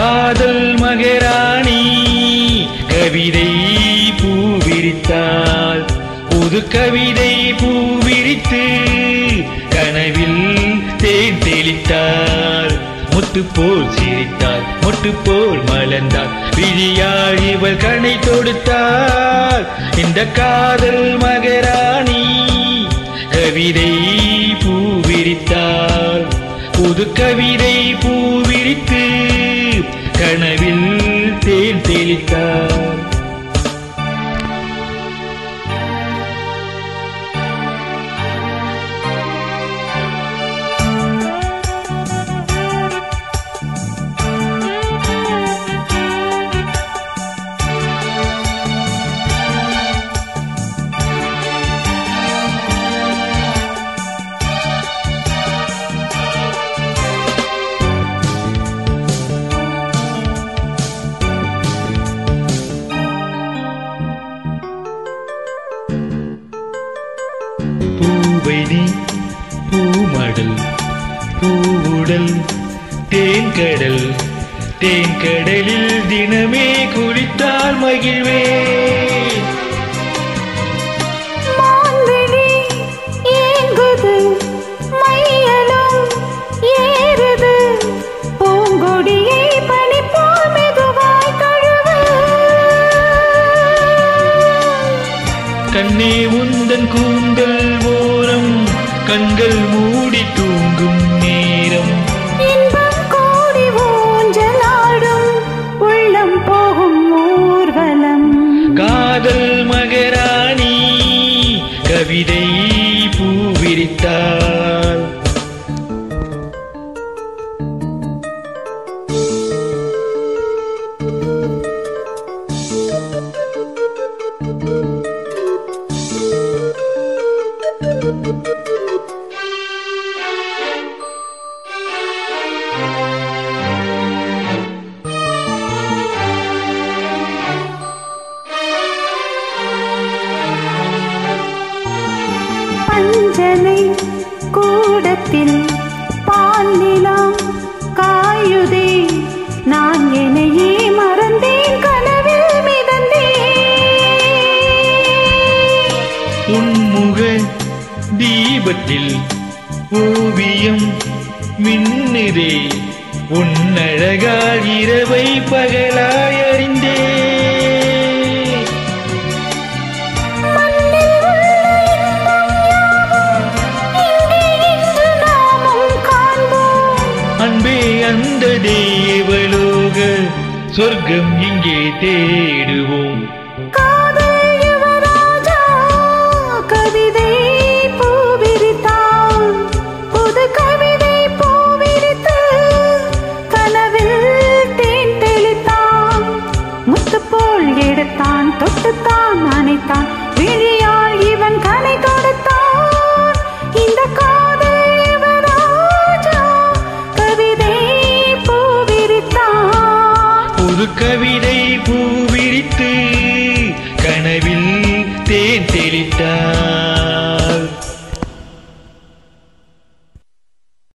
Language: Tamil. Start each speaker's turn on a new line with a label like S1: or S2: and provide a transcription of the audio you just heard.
S1: காதல் மகராணி கவிதை பூவிரித்தாள் புது கவிதை பூவிரித்து கனவில் தேன் தெளித்தாள் முத்து போல் சிரித்தாள் மொட்டு போல் மலர்ந்தாள் விழியாள் இவள் கண்ணை தொடுத்தாள் இந்த காதல் மகராணி கவிதை பூவிரித்தாள் புது கவிதை பூவிரித்து கனவில் தேன் தெளித்தாள் பூவைடி பூமடல் பூவுடல் தேன்கடல் தேன்கடலில் தினமே குளித்தால் மகிழ்வே
S2: மான்விழி ஏங்குது, மையலும் ஏறுது, பூங்கொடியை பனிப்போல் மெதுவாய் தழுவு.
S1: கண்ணே உந்தன் கூந்தல் ஓரம் கண்கள் மூடி தூங்கும் நேரம்
S2: இன்பம் கோடி ஊஞ்சலாடும், உள்ளம் போகும் ஊர்வலம்
S1: காதல் மகராணி கவிதை பூவிரித்தாள்
S2: பஞ்சனை கூடத்தில் பால் நிலம் காயுதே நான் என்னையே மறந்தேன் கனவில் மிதந்தேன்
S1: உன்முக தீபத்தில் ஓவியம் மின்னுதே உன்னழகால் இரவை பகலாய் அறிந்தே
S2: மண்ணில் உள்ள இன்பம் யாவும் இங்கே இன்று நாமும் காண்போம்
S1: அன்பே அந்த தேவலோக சொர்க்கம் இங்கே தேடுவோம்
S2: காதல் யுவராஜா கவிதை பூவிரித்தாள் புது கவிதை பூவிரித்து கனவில் தேன் தெளித்தான் முத்து போல் எடுத்தான் தொட்டுத்தான் அணைத்தான் விழியால் இவன் கனை தொடுத்தான் இந்த காதல் யுவராஜா கவிதை பூவிரித்தான்
S1: புது கவிதை